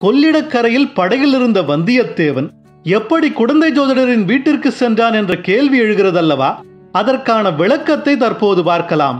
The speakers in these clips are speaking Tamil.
கொள்ளிடக்கரையில் படகில் இருந்த வந்தியத்தேவன் எப்படி குடந்தை ஜோதிடரின் வீட்டிற்கு சென்றான் என்ற கேள்வி எழுகிறதல்லவா அதற்கான விளக்கத்தை தற்போது பார்க்கலாம்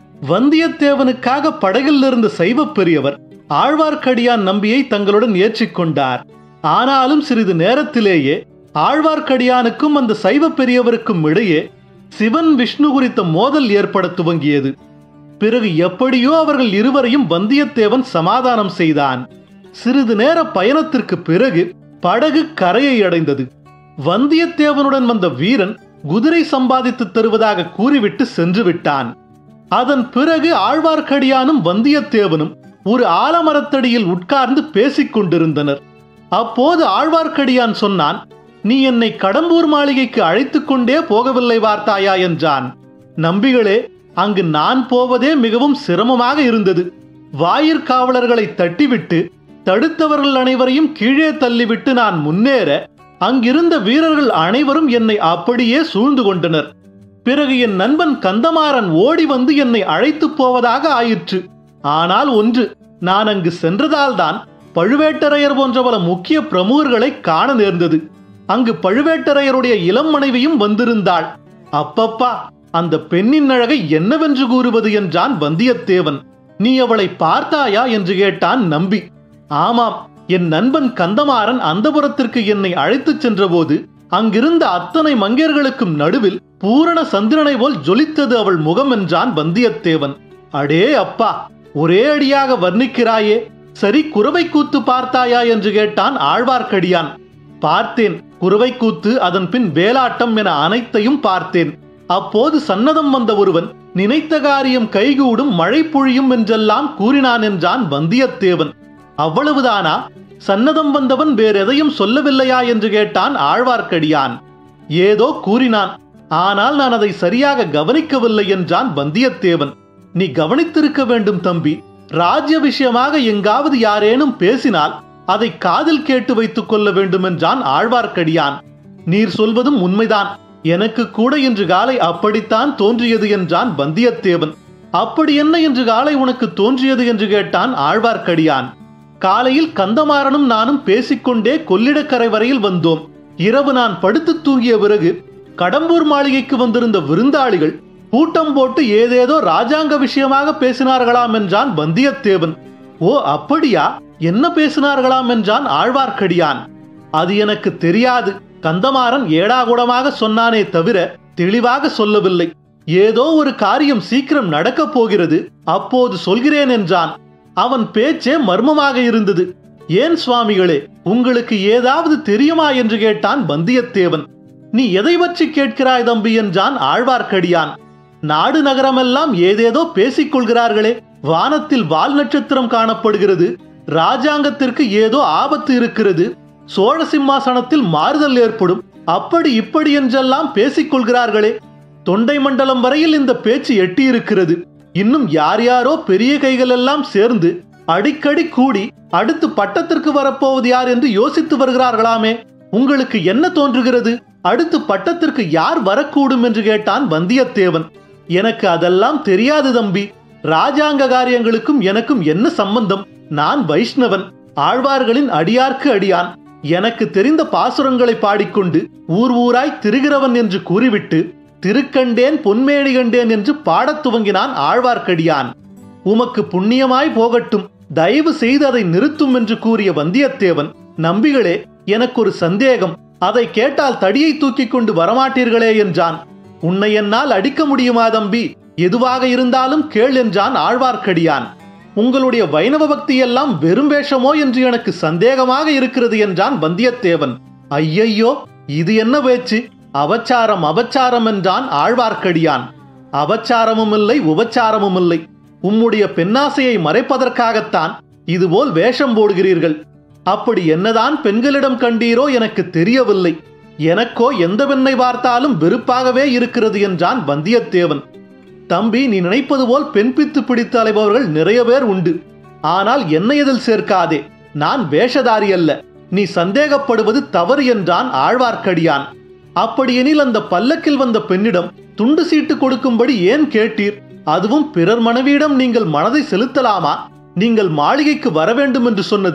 வந்தியத்தேவனுக்காக படகில் இருந்த சைவ பெரியவர் ஆழ்வார்க்கடியான் நம்பியை தங்களுடன் ஏற்றிக்கொண்டார் ஆனாலும் சிறிது நேரத்திலேயே ஆழ்வார்க்கடியானுக்கும் அந்த சைவ பெரியவருக்கும் இடையே சிவன் விஷ்ணு குறித்த மோதல் ஏற்பட துவங்கியது பிறகு எப்படியோ அவர்கள் இருவரையும் வந்தியத்தேவன் சமாதானம் செய்தான் சிறிது நேர பயணத்திற்கு பிறகு படகு கரையை அடைந்தது வந்தியத்தேவனுடன் வந்த வீரன் குதிரை சம்பாதித்து தருவதாக கூறிவிட்டு சென்று விட்டான் அதன் பிறகு ஆழ்வார்க்கடியானும் வந்தியத்தேவனும் ஒரு ஆலமரத்தடியில் உட்கார்ந்து பேசிக் கொண்டிருந்தனர் அப்போது ஆழ்வார்க்கடியான் சொன்னான் நீ என்னை கடம்பூர் மாளிகைக்கு அழைத்துக் கொண்டே போகவில்லை வார்த்தாயா என்றான் நம்பிகளே அங்கு நான் போவதே மிகவும் சிரமமாக இருந்தது வாயிற்காவலர்களை தட்டிவிட்டு தடுத்தவர்கள் அனைவரையும் கீழே தள்ளிவிட்டு நான் முன்னேற அங்கிருந்த வீரர்கள் அனைவரும் என்னை அப்படியே சூழ்ந்து கொண்டனர் பிறகு என் நண்பன் கந்தமாறன் ஓடி வந்து என்னை அழைத்துப் போவதாக ஆயிற்று ஆனால் ஒன்று நான் அங்கு சென்றதால்தான் பழுவேட்டரையர் போன்ற பல முக்கிய பிரமுகர்களை காண நேர்ந்தது அங்கு பழுவேட்டரையருடைய இளம் மனைவியும் வந்திருந்தாள் அப்பப்பா அந்த பெண்ணின் அழகை என்னவென்று கூறுவது என்றான் வந்தியத்தேவன் நீ அவளை பார்த்தாயா என்று கேட்டான் நம்பி ஆமாம் என் நண்பன் கந்தமாறன் அந்தபுரத்திற்கு என்னை அழைத்துச் சென்றபோது அங்கிருந்த அத்தனை மங்கையர்களுக்கும் நடுவில் பூரண சந்திரனை போல் ஜொலித்தது அவள் முகம் என்றான் வந்தியத்தேவன் அடே அப்பா ஒரே அடியாக வர்ணிக்கிறாயே சரி குறவை கூத்து பார்த்தாயா என்று கேட்டான் ஆழ்வார்க்கடியான் பார்த்தேன் குறவை கூத்து அதன் பின் வேலாட்டம் என அனைத்தையும் பார்த்தேன் அப்போது சன்னதம் வந்த ஒருவன் நினைத்த காரியம் கைகூடும் மழை பொழியும் என்றெல்லாம் கூறினான் என்றான் வந்தியத்தேவன் அவ்வளவுதானா சன்னதம் வந்தவன் வேறெதையும் சொல்லவில்லையா என்று கேட்டான் ஆழ்வார்க்கடியான் ஏதோ கூறினான் ஆனால் நான் அதை சரியாக கவனிக்கவில்லை என்றான் வந்தியத்தேவன் நீ கவனித்திருக்க வேண்டும் தம்பி ராஜ்ய விஷயமாக எங்காவது யாரேனும் பேசினால் அதை காதில் கேட்டு வைத்துக் கொள்ள வேண்டும் என்றான் ஆழ்வார்க்கடியான் நீர் சொல்வதும் உண்மைதான் எனக்கு கூட இன்று காலை அப்படித்தான் தோன்றியது என்றான் வந்தியத்தேவன் அப்படி என்ன இன்று காலை உனக்கு தோன்றியது என்று கேட்டான் ஆழ்வார்க்கடியான் காலையில் கந்தமாறனும் நானும் பேசிக்கொண்டே கொள்ளிடக்கரை வரையில் வந்தோம் இரவு நான் படுத்து தூங்கிய பிறகு கடம்பூர் மாளிகைக்கு வந்திருந்த விருந்தாளிகள் கூட்டம் போட்டு ஏதேதோ ராஜாங்க விஷயமாக பேசினார்களாம் என்றான் வந்தியத்தேவன் ஓ அப்படியா என்ன பேசினார்களாம் என்றான் ஆழ்வார்க்கடியான் அது எனக்கு தெரியாது கந்தமாறன் ஏடாகுடமாக சொன்னானே தவிர தெளிவாக சொல்லவில்லை ஏதோ ஒரு காரியம் சீக்கிரம் நடக்கப் போகிறது அப்போது சொல்கிறேன் என்றான் அவன் பேச்சே மர்மமாக இருந்தது ஏன் சுவாமிகளே உங்களுக்கு ஏதாவது தெரியுமா என்று கேட்டான் வந்தியத்தேவன் நீ எதை பற்றி கேட்கிறாய் தம்பி என்றான் ஆழ்வார்க்கடியான் நாடு நகரமெல்லாம் ஏதேதோ பேசிக் கொள்கிறார்களே வானத்தில் வால் நட்சத்திரம் காணப்படுகிறது ராஜாங்கத்திற்கு ஏதோ ஆபத்து இருக்கிறது சோழ சிம்மாசனத்தில் மாறுதல் ஏற்படும் அப்படி இப்படி என்றெல்லாம் பேசிக் கொள்கிறார்களே தொண்டை மண்டலம் வரையில் இந்த பேச்சு எட்டியிருக்கிறது இன்னும் யார் யாரோ பெரிய கைகள் எல்லாம் சேர்ந்து அடிக்கடி கூடி அடுத்து பட்டத்திற்கு வரப்போவது யார் என்று யோசித்து வருகிறார்களாமே உங்களுக்கு என்ன தோன்றுகிறது அடுத்து பட்டத்திற்கு யார் வரக்கூடும் என்று கேட்டான் வந்தியத்தேவன் எனக்கு அதெல்லாம் தெரியாது தம்பி ராஜாங்க காரியங்களுக்கும் எனக்கும் என்ன சம்பந்தம் நான் வைஷ்ணவன் ஆழ்வார்களின் அடியார்க்கு அடியான் எனக்கு தெரிந்த பாசுரங்களை பாடிக்கொண்டு ஊர் ஊராய் திரிகிறவன் என்று கூறிவிட்டு திருக்கண்டேன் பொன்மேனி கண்டேன் என்று பாடத் துவங்கினான் ஆழ்வார்க்கடியான் உமக்கு புண்ணியமாய் போகட்டும் தயவு செய்து அதை நிறுத்தும் என்று கூறிய வந்தியத்தேவன் நம்பிகளே எனக்கு ஒரு சந்தேகம் அதை கேட்டால் தடியை தூக்கிக் கொண்டு வரமாட்டீர்களே என்றான் உன்னை என்னால் அடிக்க முடியுமா தம்பி எதுவாக இருந்தாலும் கேள் என்றான் ஆழ்வார்க்கடியான் உங்களுடைய வைணவ பக்தி எல்லாம் வெறும் வேஷமோ என்று எனக்கு சந்தேகமாக இருக்கிறது என்றான் வந்தியத்தேவன் ஐயையோ இது என்ன பேச்சு அபச்சாரம் அபச்சாரம் என்றான் ஆழ்வார்க்கடியான் அபச்சாரமும் இல்லை உபச்சாரமும் இல்லை உம்முடைய பெண்ணாசையை மறைப்பதற்காகத்தான் இதுபோல் வேஷம் போடுகிறீர்கள் அப்படி என்னதான் பெண்களிடம் கண்டீரோ எனக்கு தெரியவில்லை எனக்கோ எந்த பெண்ணை பார்த்தாலும் வெறுப்பாகவே இருக்கிறது என்றான் வந்தியத்தேவன் தம்பி நீ நினைப்பது போல் பெண் பித்து பிடித்து அலைபவர்கள் நிறைய பேர் உண்டு ஆனால் என்னை இதில் சேர்க்காதே நான் வேஷதாரி அல்ல நீ சந்தேகப்படுவது தவறு என்றான் ஆழ்வார்க்கடியான் அப்படியெனில் அந்த பல்லக்கில் வந்த பெண்ணிடம் துண்டு சீட்டு கொடுக்கும்படி ஏன் கேட்டீர் அதுவும் பிறர் மனைவியிடம் நீங்கள் மனதை செலுத்தலாமா நீங்கள் மாளிகைக்கு வர வேண்டும் என்று சொன்னது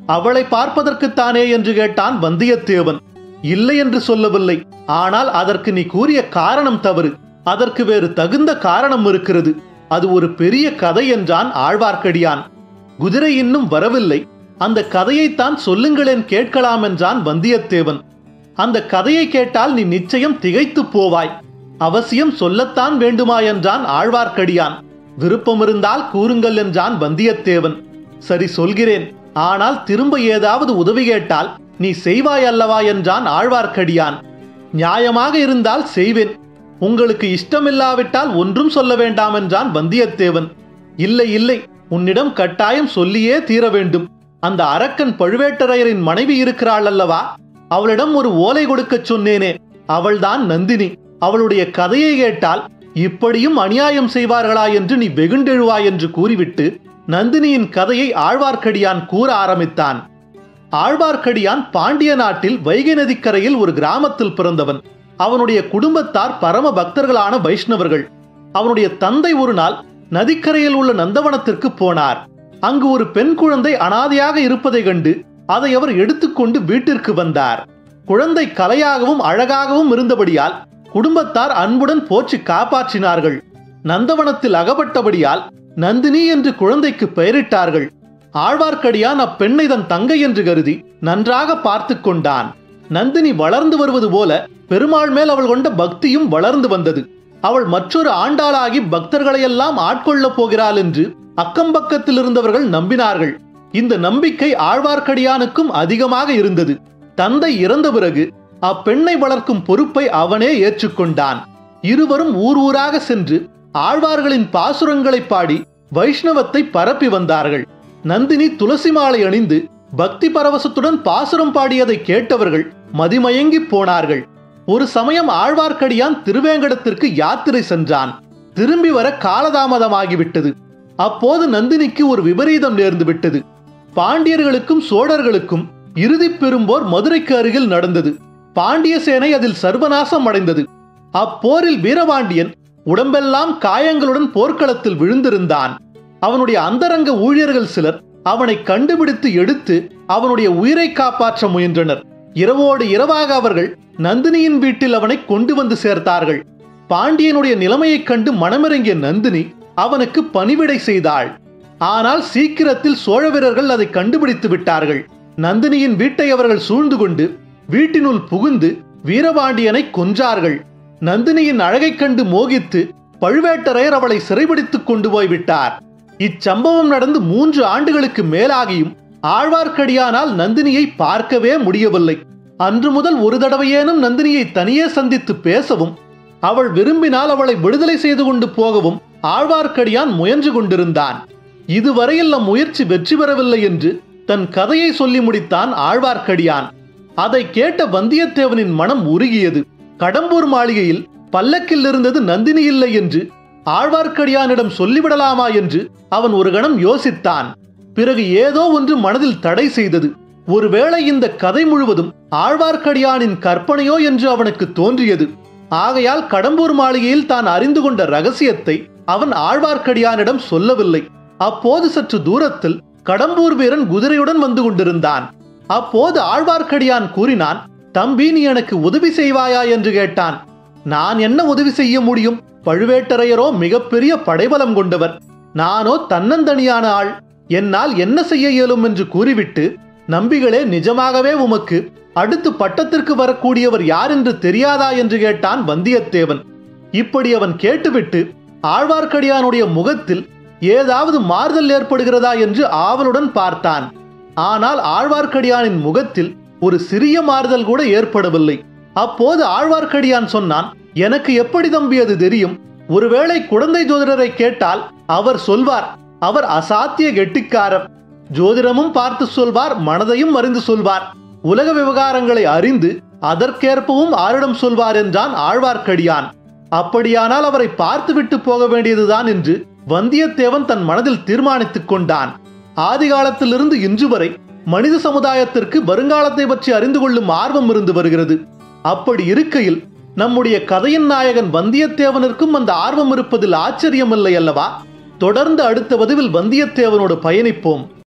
அவளை பார்ப்பதற்குத்தானே என்று கேட்டான் வந்தியத்தேவன் இல்லை என்று சொல்லவில்லை ஆனால் அதற்கு நீ கூறிய காரணம் தவறு அதற்கு வேறு தகுந்த காரணம் இருக்கிறது அது ஒரு பெரிய கதை என்றான் ஆழ்வார்க்கடியான் குதிரை இன்னும் வரவில்லை அந்த கதையைத்தான் சொல்லுங்களேன் கேட்கலாம் என்றான் வந்தியத்தேவன் அந்த கதையை கேட்டால் நீ நிச்சயம் திகைத்து போவாய் அவசியம் சொல்லத்தான் வேண்டுமா என்றான் ஆழ்வார்க்கடியான் விருப்பமிருந்தால் கூறுங்கள் என்றான் வந்தியத்தேவன் சரி சொல்கிறேன் ஆனால் திரும்ப ஏதாவது உதவி கேட்டால் நீ செய்வாய் அல்லவா என்றான் ஆழ்வார்க்கடியான் நியாயமாக இருந்தால் செய்வேன் உங்களுக்கு இஷ்டமில்லாவிட்டால் ஒன்றும் சொல்ல வேண்டாம் என்றான் வந்தியத்தேவன் இல்லை இல்லை உன்னிடம் கட்டாயம் சொல்லியே தீர வேண்டும் அந்த அரக்கன் பழுவேட்டரையரின் மனைவி இருக்கிறாள் அல்லவா அவளிடம் ஒரு ஓலை கொடுக்கச் சொன்னேனே அவள்தான் நந்தினி அவளுடைய கதையை கேட்டால் இப்படியும் அநியாயம் செய்வார்களா என்று நீ வெகுண்டெழுவாய் என்று கூறிவிட்டு நந்தினியின் கதையை ஆழ்வார்க்கடியான் கூற ஆரம்பித்தான் ஆழ்வார்க்கடியான் பாண்டிய நாட்டில் வைகை நதிக்கரையில் ஒரு கிராமத்தில் பிறந்தவன் அவனுடைய குடும்பத்தார் பரம பக்தர்களான வைஷ்ணவர்கள் அவனுடைய தந்தை ஒரு நாள் நதிக்கரையில் உள்ள நந்தவனத்திற்கு போனார் அங்கு ஒரு பெண் குழந்தை அனாதையாக இருப்பதை கண்டு அதை அவர் எடுத்துக்கொண்டு வீட்டிற்கு வந்தார் குழந்தை கலையாகவும் அழகாகவும் இருந்தபடியால் குடும்பத்தார் அன்புடன் போற்றி காப்பாற்றினார்கள் நந்தவனத்தில் அகப்பட்டபடியால் நந்தினி என்று குழந்தைக்கு பெயரிட்டார்கள் ஆழ்வார்க்கடியான் அப்பெண்ணை தன் தங்கை என்று கருதி நன்றாக பார்த்து கொண்டான் நந்தினி வளர்ந்து வருவது போல பெருமாள் மேல் அவள் கொண்ட பக்தியும் வளர்ந்து வந்தது அவள் மற்றொரு ஆண்டாளாகி பக்தர்களையெல்லாம் ஆட்கொள்ளப் போகிறாள் என்று அக்கம்பக்கத்தில் இருந்தவர்கள் நம்பினார்கள் இந்த நம்பிக்கை ஆழ்வார்க்கடியானுக்கும் அதிகமாக இருந்தது தந்தை இறந்த பிறகு அப்பெண்ணை வளர்க்கும் பொறுப்பை அவனே ஏற்றுக்கொண்டான் இருவரும் ஊர் ஊராக சென்று ஆழ்வார்களின் பாசுரங்களை பாடி வைஷ்ணவத்தை பரப்பி வந்தார்கள் நந்தினி துளசி மாலை அணிந்து பக்தி பரவசத்துடன் பாசுரம் பாடியதை கேட்டவர்கள் மதிமயங்கி போனார்கள் ஒரு சமயம் ஆழ்வார்க்கடியான் திருவேங்கடத்திற்கு யாத்திரை சென்றான் திரும்பி வர காலதாமதமாகிவிட்டது அப்போது நந்தினிக்கு ஒரு விபரீதம் நேர்ந்து விட்டது பாண்டியர்களுக்கும் சோழர்களுக்கும் இறுதி பெரும்போர் மதுரைக்கு அருகில் நடந்தது பாண்டிய சேனை அதில் சர்வநாசம் அடைந்தது அப்போரில் வீரபாண்டியன் உடம்பெல்லாம் காயங்களுடன் போர்க்களத்தில் விழுந்திருந்தான் அவனுடைய அந்தரங்க ஊழியர்கள் சிலர் அவனை கண்டுபிடித்து எடுத்து அவனுடைய உயிரை காப்பாற்ற முயன்றனர் இரவோடு இரவாக அவர்கள் நந்தினியின் வீட்டில் அவனை கொண்டு வந்து சேர்த்தார்கள் பாண்டியனுடைய நிலைமையைக் கண்டு மனமிறங்கிய நந்தினி அவனுக்கு பணிவிடை செய்தாள் ஆனால் சீக்கிரத்தில் சோழ வீரர்கள் அதை கண்டுபிடித்து விட்டார்கள் நந்தினியின் வீட்டை அவர்கள் சூழ்ந்து கொண்டு வீட்டினுள் புகுந்து வீரபாண்டியனை கொன்றார்கள் நந்தினியின் அழகைக் கண்டு மோகித்து பழுவேட்டரையர் அவளை சிறைபிடித்துக் கொண்டு போய் விட்டார் இச்சம்பவம் நடந்து மூன்று ஆண்டுகளுக்கு மேலாகியும் ஆழ்வார்க்கடியானால் நந்தினியை பார்க்கவே முடியவில்லை அன்று முதல் ஒரு தடவையேனும் நந்தினியை தனியே சந்தித்து பேசவும் அவள் விரும்பினால் அவளை விடுதலை செய்து கொண்டு போகவும் ஆழ்வார்க்கடியான் முயன்று கொண்டிருந்தான் இதுவரையில் நம் முயற்சி வெற்றி பெறவில்லை என்று தன் கதையை சொல்லி முடித்தான் ஆழ்வார்க்கடியான் அதை கேட்ட வந்தியத்தேவனின் மனம் உருகியது கடம்பூர் மாளிகையில் பல்லக்கில் இருந்தது நந்தினி இல்லை என்று ஆழ்வார்க்கடியானிடம் சொல்லிவிடலாமா என்று அவன் ஒரு கணம் யோசித்தான் பிறகு ஏதோ ஒன்று மனதில் தடை செய்தது ஒருவேளை இந்த கதை முழுவதும் ஆழ்வார்க்கடியானின் கற்பனையோ என்று அவனுக்கு தோன்றியது ஆகையால் கடம்பூர் மாளிகையில் தான் அறிந்து கொண்ட ரகசியத்தை அவன் ஆழ்வார்க்கடியானிடம் சொல்லவில்லை அப்போது சற்று தூரத்தில் கடம்பூர் வீரன் குதிரையுடன் வந்து கொண்டிருந்தான் அப்போது ஆழ்வார்க்கடியான் கூறினான் தம்பி நீ எனக்கு உதவி செய்வாயா என்று கேட்டான் நான் என்ன உதவி செய்ய முடியும் பழுவேட்டரையரோ மிகப்பெரிய படைபலம் கொண்டவர் நானோ தன்னந்தனியான ஆள் என்னால் என்ன செய்ய இயலும் என்று கூறிவிட்டு நம்பிகளே நிஜமாகவே உமக்கு அடுத்து பட்டத்திற்கு வரக்கூடியவர் யார் என்று தெரியாதா என்று கேட்டான் வந்தியத்தேவன் இப்படி அவன் கேட்டுவிட்டு ஆழ்வார்க்கடியானுடைய முகத்தில் ஏதாவது மாறுதல் ஏற்படுகிறதா என்று ஆவலுடன் பார்த்தான் ஆனால் ஆழ்வார்க்கடியானின் முகத்தில் ஒரு சிறிய மாறுதல் கூட ஏற்படவில்லை அப்போது ஆழ்வார்க்கடியான் சொன்னான் எனக்கு எப்படி தம்பி அது தெரியும் ஒருவேளை குழந்தை ஜோதிடரை கேட்டால் அவர் சொல்வார் அவர் அசாத்திய கெட்டிக்காரர் ஜோதிடமும் பார்த்து சொல்வார் மனதையும் அறிந்து சொல்வார் உலக விவகாரங்களை அறிந்து அதற்கேற்பவும் ஆரிடம் சொல்வார் என்றான் ஆழ்வார்க்கடியான் அப்படியானால் அவரை பார்த்துவிட்டு போக வேண்டியதுதான் என்று வந்தியத்தேவன் தன் மனதில் தீர்மானித்துக் கொண்டான் ஆதி காலத்திலிருந்து இன்று வரை மனித சமுதாயத்திற்கு வருங்காலத்தை பற்றி அறிந்து கொள்ளும் ஆர்வம் இருந்து வருகிறது அப்படி இருக்கையில் நம்முடைய கதையின் நாயகன் வந்தியத்தேவனிற்கும் அந்த ஆர்வம் இருப்பதில் ஆச்சரியமில்லை அல்லவா தொடர்ந்து அடுத்த பதிவில் வந்தியத்தேவனோடு பயணிப்போம்